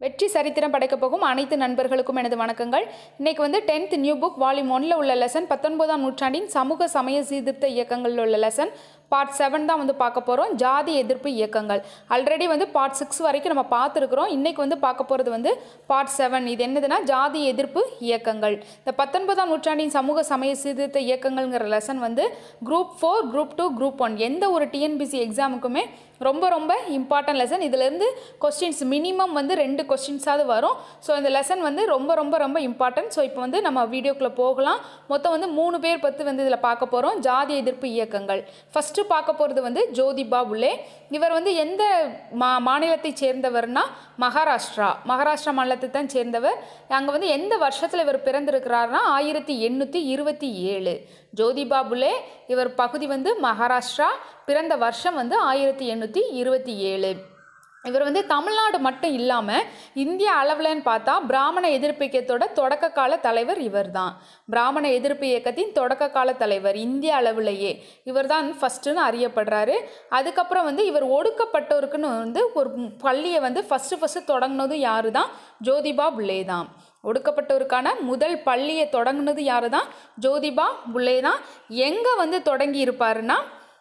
வெற்றி சரித்திரம் படைக்கப் போகும் அனைத்து நண்பர்களுக்கும் எனது வணக்கங்கள் இன்னைக்கு வந்து டென்த் நியூ புக் வால்யூம் ஒன்ல உள்ள லெசன் பத்தொன்பதாம் நூற்றாண்டின் சமூக சமய சீர்திருத்த இயக்கங்களில் உள்ள லெசன் பார்ட் செவன் தான் வந்து பார்க்க போகிறோம் ஜாதி எதிர்ப்பு இயக்கங்கள் ஆல்ரெடி வந்து பார்ட் சிக்ஸ் வரைக்கும் நம்ம பார்த்துருக்குறோம் இன்னைக்கு வந்து பார்க்க போகிறது வந்து பார்ட் செவன் இது என்னதுன்னா ஜாதி எதிர்ப்பு இயக்கங்கள் இந்த பத்தொன்பதாம் நூற்றாண்டின் சமூக சமய சீர்திருத்த இயக்கங்கள்ங்கிற லெசன் வந்து group four group two group one எந்த ஒரு டிஎன்பிசி எக்ஸாமுக்குமே ரொம்ப ரொம்ப இம்பார்ட்டன்ட் லெசன் இதிலேருந்து கொஸ்டின்ஸ் மினிமம் வந்து ரெண்டு கொஸ்டின்ஸாவது வரும் ஸோ இந்த லெசன் வந்து ரொம்ப ரொம்ப ரொம்ப இம்பார்ட்டன்ட் ஸோ இப்போ வந்து நம்ம வீடியோக்குள்ளே போகலாம் மொத்தம் வந்து மூணு பேர் பற்றி வந்து இதில் பார்க்க போகிறோம் ஜாதி எதிர்ப்பு இயக்கங்கள் ஃபஸ்ட்டு பார்க்க போகிறது வந்து ஜோதிபா புலே இவர் வந்து எந்த மா மாநிலத்தை சேர்ந்தவர்னா மகாராஷ்டிரா மகாராஷ்டிரா மாநிலத்தை தான் சேர்ந்தவர் அங்கே வந்து எந்த வருஷத்தில் இவர் பிறந்திருக்கிறாருன்னா ஆயிரத்தி எண்ணூற்றி இருபத்தி ஏழு ஜோதிபா புலே இவர் பகுதி வந்து மகாராஷ்டிரா பிறந்த வருஷம் வந்து ஆயிரத்தி எண்ணூற்றி இருபத்தி ஏழு இவர் வந்து தமிழ்நாடு மட்டும் இல்லாமல் இந்திய அளவில்னு பார்த்தா பிராமண எதிர்ப்பு இயக்கத்தோட தொடக்க கால தலைவர் இவர் தான் பிராமண எதிர்ப்பு இயக்கத்தின் தொடக்க கால தலைவர் இந்திய அளவிலேயே இவர் தான் ஃபஸ்ட்டுன்னு அறியப்படுறாரு அதுக்கப்புறம் வந்து இவர் ஒடுக்கப்பட்டோருக்குன்னு வந்து ஒரு பள்ளியை வந்து ஃபஸ்ட்டு ஃபஸ்ட்டு தொடங்கினதும் யாரு தான் ஜோதிபா புலே தான் ஒடுக்கப்பட்டோருக்கான முதல் பள்ளியை தொடங்கினது யாரு தான் ஜோதிபா புலே தான் எங்கே வந்து தொடங்கி இருப்பாருன்னா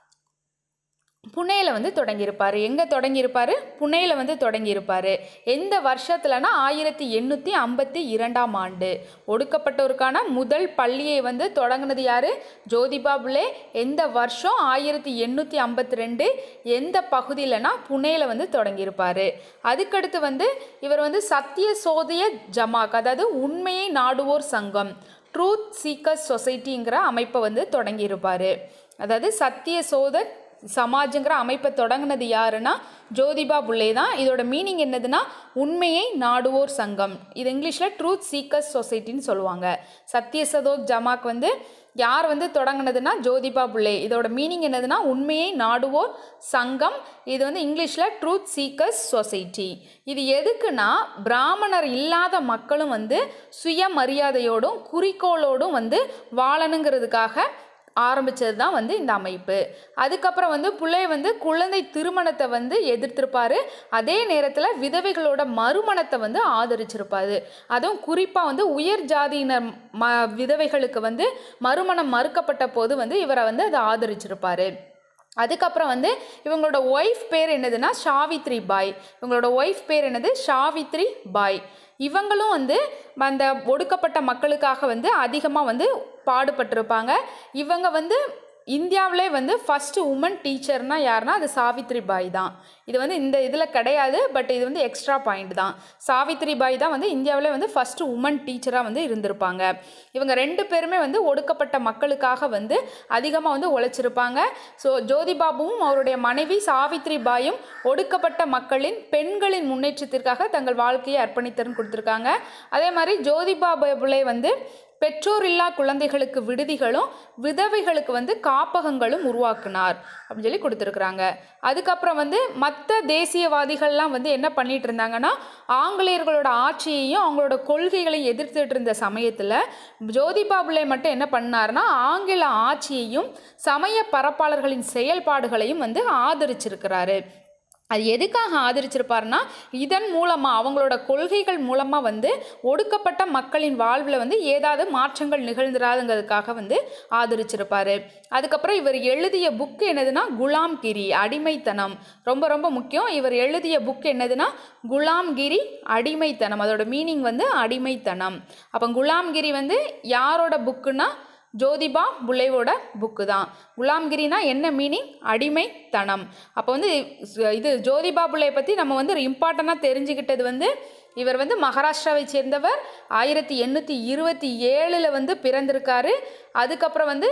புனேயில் வந்து தொடங்கியிருப்பார் எங்கே தொடங்கியிருப்பார் புனேயில் வந்து தொடங்கியிருப்பார் எந்த வருஷத்துலனா ஆயிரத்தி எண்ணூற்றி ஐம்பத்தி இரண்டாம் ஆண்டு ஒடுக்கப்பட்டோருக்கான முதல் பள்ளியை வந்து தொடங்கினது யார் ஜோதிபா புலே எந்த வருஷம் ஆயிரத்தி எண்ணூற்றி ஐம்பத்தி ரெண்டு எந்த பகுதியிலனா புனேயில் வந்து தொடங்கியிருப்பார் அதுக்கடுத்து வந்து இவர் வந்து சத்திய சோதிய ஜமாக் அதாவது உண்மையை நாடுவோர் சங்கம் ட்ரூத் சீக்கர்ஸ் சொசைட்டிங்கிற அமைப்பை வந்து தொடங்கியிருப்பார் அதாவது சத்திய சோத சமாஜுங்கிற அமைப்பை தொடங்கினது யாருன்னா ஜோதிபா புலே தான் இதோட மீனிங் என்னதுன்னா உண்மையை நாடுவோர் சங்கம் இது இங்கிலீஷில் ட்ரூத் சீக்கர்ஸ் சொசைட்டின்னு சொல்லுவாங்க சத்யசதோக் ஜமாக் வந்து யார் வந்து தொடங்கினதுன்னா ஜோதிபா புலே இதோட மீனிங் என்னதுன்னா உண்மையை நாடுவோர் சங்கம் இது வந்து இங்கிலீஷில் ட்ரூத் சீக்கர்ஸ் சொசைட்டி இது எதுக்குன்னா பிராமணர் இல்லாத மக்களும் வந்து சுயமரியாதையோடும் குறிக்கோளோடும் வந்து வாழணுங்கிறதுக்காக ஆரம்பித்தது தான் வந்து இந்த அமைப்பு அதுக்கப்புறம் வந்து பிள்ளை வந்து குழந்தை திருமணத்தை வந்து எதிர்த்திருப்பாரு அதே நேரத்தில் விதவைகளோட மறுமணத்தை வந்து ஆதரிச்சிருப்பாரு அதுவும் குறிப்பாக வந்து உயர் ஜாதியினர் ம விதவைகளுக்கு வந்து மறுமணம் மறுக்கப்பட்ட போது வந்து இவரை வந்து அதை ஆதரிச்சிருப்பாரு அதுக்கப்புறம் வந்து இவங்களோட ஒய்ஃப் பேர் என்னதுன்னா ஷாவித்ரி பாய் இவங்களோட ஒய்ஃப் பேர் என்னது ஷாவித்ரி பாய் இவங்களும் வந்து அந்த ஒடுக்கப்பட்ட மக்களுக்காக வந்து அதிகமாக வந்து பாடுபட்டிருப்பாங்க இவங்க வந்து இந்தியாவிலே வந்து ஃபஸ்ட்டு உமன் டீச்சர்னா யாருன்னா அது சாவித்ரி பாய் தான் இது வந்து இந்த இதில் கிடையாது பட் இது வந்து எக்ஸ்ட்ரா பாயிண்ட் தான் சாவித்ரி பாய் தான் வந்து இந்தியாவிலே வந்து ஃபஸ்ட்டு உமன் டீச்சராக வந்து இருந்திருப்பாங்க இவங்க ரெண்டு பேருமே வந்து ஒடுக்கப்பட்ட மக்களுக்காக வந்து அதிகமாக வந்து உழைச்சிருப்பாங்க ஸோ ஜோதிபாபுவும் அவருடைய மனைவி சாவித்ரி பாயும் ஒடுக்கப்பட்ட மக்களின் பெண்களின் முன்னேற்றத்திற்காக தங்கள் வாழ்க்கையை அர்ப்பணித்தரன் கொடுத்துருக்காங்க அதே மாதிரி ஜோதிபாபுலே வந்து பெற்றோர் இல்லா குழந்தைகளுக்கு விடுதிகளும் விதவைகளுக்கு வந்து காப்பகங்களும் உருவாக்குனார் அப்படின்னு சொல்லி கொடுத்துருக்குறாங்க அதுக்கப்புறம் வந்து மற்ற தேசியவாதிகள்லாம் வந்து என்ன பண்ணிட்டு இருந்தாங்கன்னா ஆங்கிலேயர்களோட ஆட்சியையும் அவங்களோட கொள்கைகளையும் எதிர்த்துட்டு இருந்த சமயத்தில் ஜோதிபாபுலே மட்டும் என்ன பண்ணார்னா ஆங்கில ஆட்சியையும் சமய பரப்பாளர்களின் செயல்பாடுகளையும் வந்து ஆதரிச்சிருக்கிறாரு அது எதுக்காக ஆதரிச்சிருப்பாருன்னா இதன் மூலமாக அவங்களோட கொள்கைகள் மூலமாக வந்து ஒடுக்கப்பட்ட மக்களின் வாழ்வில் வந்து ஏதாவது மாற்றங்கள் நிகழ்ந்துராதுங்கிறதுக்காக வந்து ஆதரிச்சிருப்பாரு அதுக்கப்புறம் இவர் எழுதிய புக் என்னதுன்னா குலாம்கிரி அடிமைத்தனம் ரொம்ப ரொம்ப முக்கியம் இவர் எழுதிய புக் என்னதுன்னா குலாம்கிரி அடிமைத்தனம் அதோட மீனிங் வந்து அடிமைத்தனம் அப்போ குலாம்கிரி வந்து யாரோட புக்குன்னா ஜோதிபா புலேவோட புக்கு தான் குலாம்கிரினா என்ன மீனிங் அடிமைத்தனம் அப்போ வந்து இது ஜோதிபா புலே பற்றி நம்ம வந்து இம்பார்ட்டண்ட்டாக தெரிஞ்சுக்கிட்டது வந்து இவர் வந்து மகாராஷ்டிராவை சேர்ந்தவர் ஆயிரத்தி எண்ணூற்றி இருபத்தி ஏழில் வந்து பிறந்திருக்காரு அதுக்கப்புறம் வந்து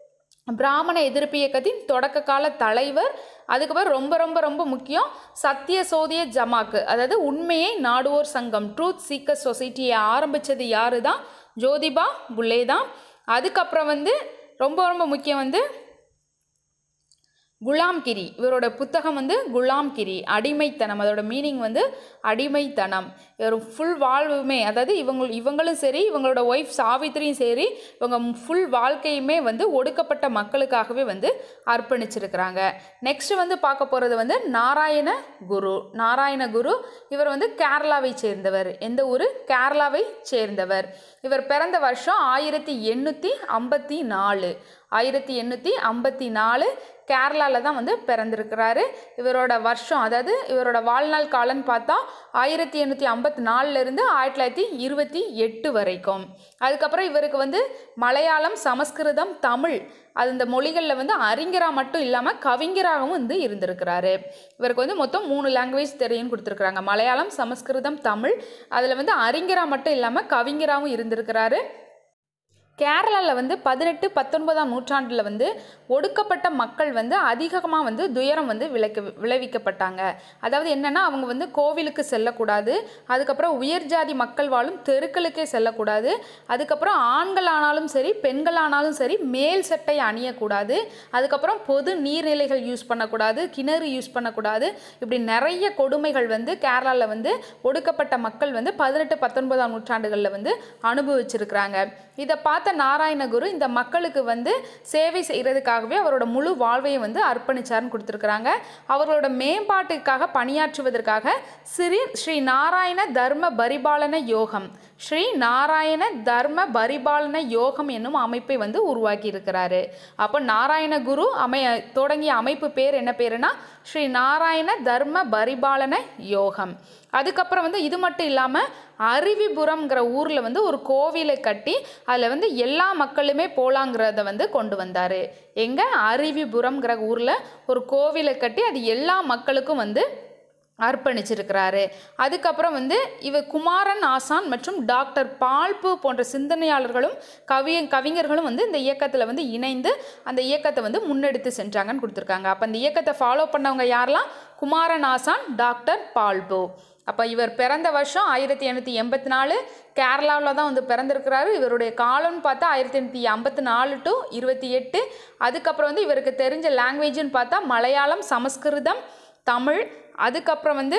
பிராமண எதிர்ப்பு இயக்கத்தின் தொடக்க கால தலைவர் அதுக்கப்புறம் ரொம்ப ரொம்ப ரொம்ப முக்கியம் சத்திய சோதிய ஜமாக்கு அதாவது உண்மையை நாடுவோர் சங்கம் ட்ரூத் சீக்கர் சொசைட்டியை ஆரம்பித்தது யாரு தான் ஜோதிபா புலே தான் அதுக்கப்புறம் வந்து ரொம்ப ரொம்ப முக்கியம் வந்து குலாம்கிரி இவரோட புத்தகம் வந்து குலாம்கிரி அடிமைத்தனம் அதோட மீனிங் வந்து அடிமைத்தனம் இவர் ஃபுல் வாழ்வுமே அதாவது இவங்க இவங்களும் சரி இவங்களோட ஒய்ஃப் சாவித்திரியும் சரி இவங்க ஃபுல் வாழ்க்கையுமே வந்து ஒடுக்கப்பட்ட மக்களுக்காகவே வந்து அர்ப்பணிச்சிருக்கிறாங்க நெக்ஸ்ட் வந்து பார்க்க போகிறது வந்து நாராயண குரு நாராயண குரு இவர் வந்து கேரளாவை சேர்ந்தவர் எந்த ஊர் கேரளாவை சேர்ந்தவர் இவர் பிறந்த வருஷம் ஆயிரத்தி எண்ணூற்றி ஐம்பத்தி நாலு ஆயிரத்தி எண்ணூற்றி ஐம்பத்தி நாலு கேரளாவில் தான் வந்து பிறந்திருக்கிறாரு இவரோட வருஷம் அதாவது இவரோட வாழ்நாள் காலம்னு பார்த்தா ஆயிரத்தி எண்ணூற்றி ஐம்பத்தி நாலுலேருந்து ஆயிரத்தி தொள்ளாயிரத்தி இருபத்தி எட்டு வரைக்கும் அதுக்கப்புறம் இவருக்கு வந்து மலையாளம் சமஸ்கிருதம் தமிழ் அது இந்த மொழிகளில் வந்து அறிஞராக மட்டும் இல்லாமல் கவிஞராகவும் வந்து இருந்திருக்கிறாரு இவருக்கு வந்து மொத்தம் மூணு லாங்குவேஜ் தெரியும்னு கொடுத்துருக்குறாங்க மலையாளம் சமஸ்கிருதம் தமிழ் அதில் வந்து அறிஞராக மட்டும் இல்லாமல் கவிஞராகவும் இருந்திருக்கிறாரு கேரளாவில் வந்து பதினெட்டு பத்தொன்பதாம் நூற்றாண்டில் வந்து ஒடுக்கப்பட்ட மக்கள் வந்து அதிகமாக வந்து துயரம் வந்து விளைக்க விளைவிக்கப்பட்டாங்க அதாவது என்னென்னா அவங்க வந்து கோவிலுக்கு செல்லக்கூடாது அதுக்கப்புறம் உயர் ஜாதி மக்கள் வாழும் தெருக்களுக்கே செல்லக்கூடாது அதுக்கப்புறம் ஆண்களானாலும் சரி பெண்களானாலும் சரி மேல் சட்டை அணியக்கூடாது அதுக்கப்புறம் பொது நீர்நிலைகள் யூஸ் பண்ணக்கூடாது கிணறு யூஸ் பண்ணக்கூடாது இப்படி நிறைய கொடுமைகள் வந்து கேரளாவில் வந்து ஒடுக்கப்பட்ட மக்கள் வந்து பதினெட்டு பத்தொன்பதாம் நூற்றாண்டுகளில் வந்து அனுபவிச்சிருக்கிறாங்க இதை பார்த்த நாராயணகுரு இந்த மக்களுக்கு வந்து சேவை செய்கிறதுக்காகவே அவரோட முழு வாழ்வையும் வந்து அர்ப்பணிச்சார்னு கொடுத்துருக்குறாங்க அவர்களோட மேம்பாட்டுக்காக பணியாற்றுவதற்காக ஸ்ரீ ஸ்ரீ நாராயண தர்ம பரிபாலன யோகம் ஸ்ரீ நாராயண தர்ம பரிபாலன யோகம் என்னும் அமைப்பை வந்து உருவாக்கி இருக்கிறாரு அப்போ நாராயண குரு அமை தொடங்கிய அமைப்பு பேர் என்ன பேருனா ஸ்ரீ நாராயண தர்ம பரிபாலன யோகம் அதுக்கப்புறம் வந்து இது மட்டும் இல்லாமல் அருவிபுரம்ங்கிற ஊரில் வந்து ஒரு கோவிலை கட்டி அதில் வந்து எல்லா மக்களுமே போலாங்கிறத வந்து கொண்டு வந்தார் எங்கே அருவிபுரம்ங்கிற ஊரில் ஒரு கோவிலை கட்டி அது எல்லா மக்களுக்கும் வந்து அர்ப்பணிச்சிருக்கிறாரு அதுக்கப்புறம் வந்து இவர் குமாரன் ஆசான் மற்றும் டாக்டர் பால்பு போன்ற சிந்தனையாளர்களும் கவி கவிஞர்களும் வந்து இந்த இயக்கத்தில் வந்து இணைந்து அந்த இயக்கத்தை வந்து முன்னெடுத்து சென்றாங்கன்னு கொடுத்துருக்காங்க அப்போ அந்த இயக்கத்தை ஃபாலோ பண்ணவங்க யாரெல்லாம் குமாரன் ஆசான் டாக்டர் பால்பு அப்போ இவர் பிறந்த வருஷம் ஆயிரத்தி எண்ணூற்றி எண்பத்தி நாலு கேரளாவில் தான் வந்து பிறந்திருக்கிறாரு இவருடைய காலம்னு பார்த்தா ஆயிரத்தி எண்ணூற்றி ஐம்பத்தி நாலு டு இருபத்தி எட்டு அதுக்கப்புறம் வந்து இவருக்கு தெரிஞ்ச லாங்குவேஜ்னு பார்த்தா மலையாளம் சமஸ்கிருதம் தமிழ் அதுக்கப்புறம் வந்து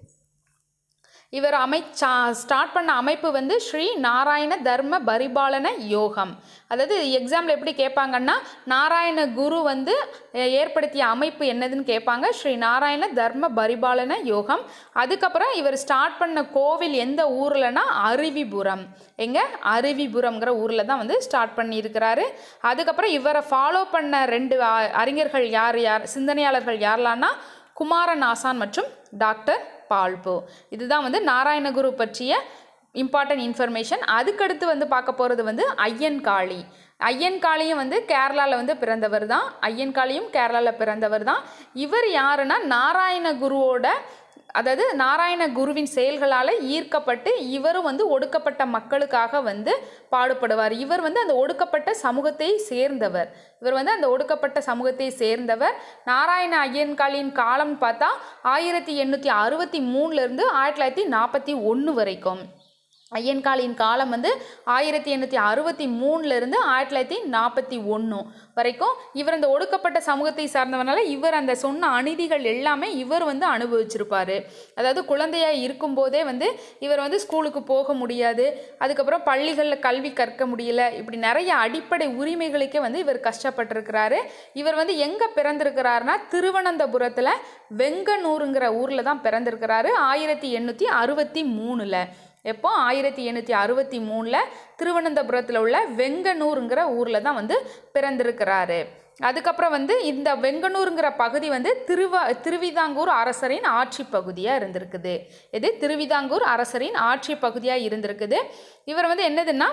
இவர் அமை ஸ்டார்ட் பண்ண அமைப்பு வந்து ஸ்ரீ நாராயண தர்ம பரிபாலன யோகம் அதாவது எக்ஸாம்பிள் எப்படி கேட்பாங்கன்னா நாராயண குரு வந்து ஏற்படுத்திய அமைப்பு என்னதுன்னு கேட்பாங்க ஸ்ரீ நாராயண தர்ம பரிபாலன யோகம் அதுக்கப்புறம் இவர் ஸ்டார்ட் பண்ண கோவில் எந்த ஊர்லனா அருவிபுரம் எங்க அருவிபுரம்ங்கிற ஊரில் தான் வந்து ஸ்டார்ட் பண்ணியிருக்கிறாரு அதுக்கப்புறம் இவரை ஃபாலோ பண்ண ரெண்டு அறிஞர்கள் யார் யார் சிந்தனையாளர்கள் யாரெல்லாம்னா குமாரன் ஆசான் மற்றும் டாக்டர் பால்போ இதுதான் வந்து நாராயணகுரு பற்றிய இம்பார்ட்டன்ட் இன்ஃபர்மேஷன் அதுக்கடுத்து வந்து பார்க்க போகிறது வந்து ஐயன் காளி ஐயன் காளியும் வந்து கேரளாவில் வந்து பிறந்தவர் தான் ஐயன் காளியும் கேரளாவில் பிறந்தவர் தான் இவர் யாருன்னா நாராயண குருவோட அதாவது நாராயண குருவின் செயல்களால் ஈர்க்கப்பட்டு இவரும் வந்து ஒடுக்கப்பட்ட மக்களுக்காக வந்து பாடுபடுவார் இவர் வந்து அந்த ஒடுக்கப்பட்ட சமூகத்தை சேர்ந்தவர் இவர் வந்து அந்த ஒடுக்கப்பட்ட சமூகத்தை சேர்ந்தவர் நாராயண ஐயன்காளியின் காலம்னு பார்த்தா ஆயிரத்தி எண்ணூற்றி அறுபத்தி மூணுலேருந்து ஆயிரத்தி தொள்ளாயிரத்தி நாற்பத்தி ஒன்று வரைக்கும் ஐயன்காளியின் காலம் வந்து ஆயிரத்தி எண்ணூற்றி அறுபத்தி மூணுலேருந்து ஆயிரத்தி தொள்ளாயிரத்தி நாற்பத்தி ஒன்று வரைக்கும் இவர் அந்த ஒடுக்கப்பட்ட சமூகத்தை சார்ந்தவனால இவர் அந்த சொன்ன அநீதிகள் எல்லாமே இவர் வந்து அனுபவிச்சிருப்பார் அதாவது குழந்தையாக இருக்கும்போதே வந்து இவர் வந்து ஸ்கூலுக்கு போக முடியாது அதுக்கப்புறம் பள்ளிகளில் கல்வி கற்க முடியல இப்படி நிறைய அடிப்படை உரிமைகளுக்கே வந்து இவர் கஷ்டப்பட்டிருக்கிறாரு இவர் வந்து எங்கே பிறந்திருக்கிறாருன்னா திருவனந்தபுரத்தில் வெங்கனூருங்கிற ஊரில் தான் பிறந்திருக்கிறாரு ஆயிரத்தி எண்ணூற்றி அறுபத்தி மூணில் எப்போ ஆயிரத்தி எண்ணூற்றி அறுபத்தி மூணில் திருவனந்தபுரத்தில் உள்ள வெங்கனூருங்கிற ஊரில் தான் வந்து பிறந்திருக்கிறாரு அதுக்கப்புறம் வந்து இந்த வெங்கனூருங்கிற பகுதி வந்து திருவா திருவிதாங்கூர் அரசரின் ஆட்சி பகுதியாக இருந்திருக்குது இது திருவிதாங்கூர் அரசரின் ஆட்சி பகுதியாக இருந்திருக்குது இவர் வந்து என்னதுன்னா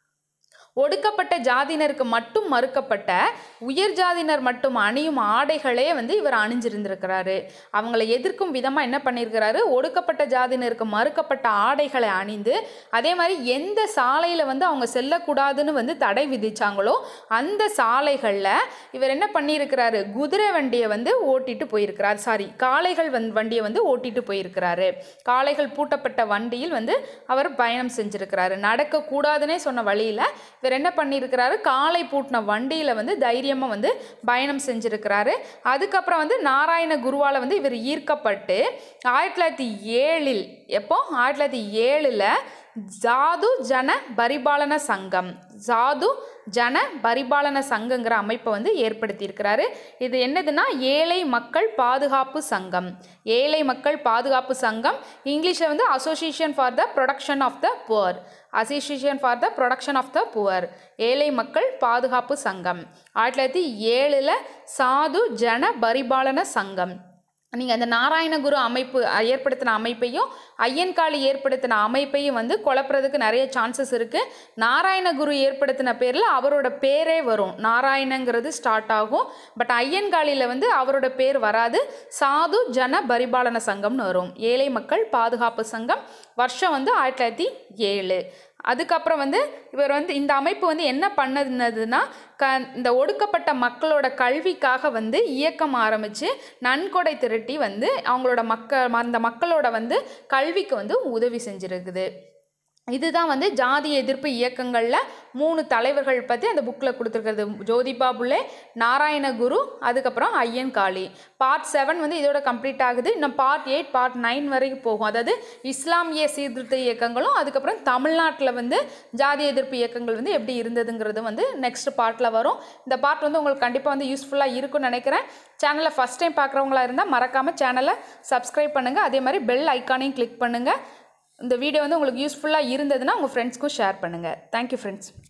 ஒடுக்கப்பட்ட ஜாதியினருக்கு மட்டும் மறுக்கப்பட்ட உயர் ஜாதியினர் மட்டும் அணியும் ஆடைகளே வந்து இவர் அணிஞ்சிருந்திருக்கிறாரு அவங்கள எதிர்க்கும் விதமாக என்ன பண்ணியிருக்கிறாரு ஒடுக்கப்பட்ட ஜாதியினருக்கு மறுக்கப்பட்ட ஆடைகளை அணிந்து அதே மாதிரி எந்த சாலையில் வந்து அவங்க செல்லக்கூடாதுன்னு வந்து தடை விதிச்சாங்களோ அந்த சாலைகளில் இவர் என்ன பண்ணியிருக்கிறாரு குதிரை வண்டியை வந்து ஓட்டிட்டு போயிருக்கிறார் சாரி காளைகள் வந் வண்டியை வந்து ஓட்டிட்டு போயிருக்கிறாரு காளைகள் பூட்டப்பட்ட வண்டியில் வந்து அவர் பயணம் செஞ்சிருக்கிறாரு நடக்கக்கூடாதுன்னே சொன்ன வழியில் இவர் என்ன பண்ணியிருக்கிறாரு காலை பூட்டின வண்டியில் வந்து தைரியமாக வந்து பயணம் செஞ்சுருக்கிறாரு அதுக்கப்புறம் வந்து நாராயண குருவால் வந்து இவர் ஈர்க்கப்பட்டு ஆயிரத்தி தொள்ளாயிரத்தி ஏழில் எப்போ ஆயிரத்தி தொள்ளாயிரத்தி ஏழில் ஜாது ஜன பரிபாலன சங்கம் ஜாது ஜன பரிபாலன சங்கங்கிற அமைப்பை வந்து ஏற்படுத்தியிருக்கிறாரு இது என்னதுன்னா ஏழை மக்கள் பாதுகாப்பு சங்கம் ஏழை மக்கள் பாதுகாப்பு சங்கம் இங்கிலீஷில் வந்து association for the protection of the poor association for the protection of the poor ஏழை மக்கள் பாதுகாப்பு சங்கம் ஆயிரத்தி தொள்ளாயிரத்தி ஏழில் சாது ஜன பரிபாலன சங்கம் நீங்கள் அந்த நாராயணகுரு அமைப்பு அஹ், ஏற்படுத்தின அமைப்பையும் ஐயன்காளி ஏற்படுத்தின அமைப்பையும் வந்து குழப்புறதுக்கு நிறைய சான்சஸ் இருக்குது நாராயணகுரு ஏற்படுத்தின பேரில் அவரோட பேரே வரும் நாராயணங்கிறது ஸ்டார்ட் ஆகும் பட் ஐயன்காளியில் வந்து அவரோட பேர் வராது சாது ஜன பரிபாலன சங்கம்னு வரும் ஏழை மக்கள் பாதுகாப்பு சங்கம் வருஷம் வந்து ஆயிரத்தி தொள்ளாயிரத்தி ஏழு அதுக்கப்புறம் வந்து இவர் வந்து இந்த அமைப்பு வந்து என்ன பண்ணதுன்னா க இந்த ஒடுக்கப்பட்ட மக்களோட கல்விக்காக வந்து இயக்கம் ஆரம்பித்து நன்கொடை திரட்டி வந்து அவங்களோட மக்கள் அந்த மக்களோட வந்து கல்விக்கு வந்து உதவி செஞ்சுருக்குது இதுதான் வந்து ஜாதி எதிர்ப்பு இயக்கங்களில் மூணு தலைவர்கள் பற்றி அந்த புக்கில் கொடுத்துருக்கிறது ஜோதிபா புலே நாராயணகுரு அதுக்கப்புறம் ஐயன் காளி பார்ட் செவன் வந்து இதோட கம்ப்ளீட் ஆகுது இன்னும் பார்ட் எயிட் பார்ட் நைன் வரைக்கும் போகும் அதாவது இஸ்லாமிய சீர்திருத்த இயக்கங்களும் அதுக்கப்புறம் தமிழ்நாட்டில் வந்து ஜாதி எதிர்ப்பு இயக்கங்கள் வந்து எப்படி இருந்ததுங்கிறது வந்து நெக்ஸ்ட் பார்ட்டில் வரும் இந்த பார்ட் வந்து உங்களுக்கு கண்டிப்பாக வந்து யூஸ்ஃபுல்லாக இருக்கும்னு நினைக்கிறேன் சேனலை ஃபஸ்ட் டைம் பார்க்குறவங்களா இருந்தால் மறக்காமல் சேனலை சப்ஸ்கிரைப் பண்ணுங்கள் அதே மாதிரி பெல் ஐக்கானையும் கிளிக் பண்ணுங்கள் இந்த வீடியோ வந்து உங்களுக்கு யூஸ்ஃபுல்லாக இருந்ததுன்னா உங்கள் ஃப்ரெண்ட்ஸ்க்கும் ஷேர் பண்ணுங்கள் தேங்க்யூ ஃப்ரெண்ட்ஸ்